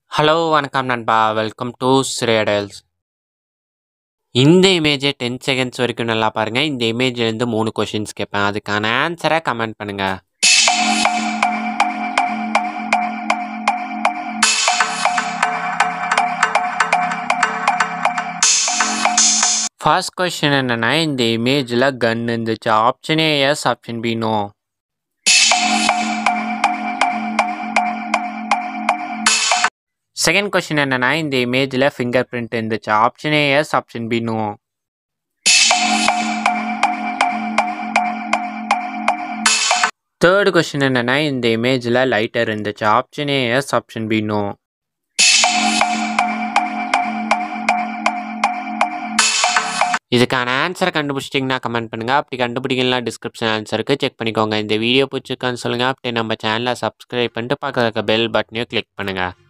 hello வணக்கம் நண்பா welcome to ஸ்ரேடல்ஸ் இந்த இமேஜை டென் செகண்ட்ஸ் வரைக்கும் நல்லா பாருங்கள் இந்த இமேஜ்லேருந்து மூணு கொஷின்ஸ் கேட்பேன் அதுக்கான ஆன்சரை கமெண்ட் பண்ணுங்கள் ஃபர்ஸ்ட் கொஷின் என்னென்னா இந்த இமேஜில் கன் இருந்துச்சு option A yes option B no second question என்னென்னா இந்த இமேஜில் ஃபிங்கர் பிரிண்ட் இருந்துச்சு option A yes option B no third question என்னென்னா இந்த இமேஜில் லைட்டர் இருந்துச்சு option A yes option B no இதுக்கான ஆன்சரை கண்டுபிடிச்சிட்டிங்கன்னா கமெண்ட் பண்ணுங்கள் அப்படி கண்டுபிடிக்கலாம் டிஸ்கிரிப்ஷன் ஆன்சருக்கு செக் பண்ணிக்கோங்க இந்த வீடியோ பிடிச்சிருக்கான்னு சொல்லுங்கள் அப்படி நம்ம சேனலை சப்ஸ்கிரைப் பண்ணிட்டு பக்கத்தில் இருக்க பெல் பட்டனையும் கிளிக் பண்ணுங்கள்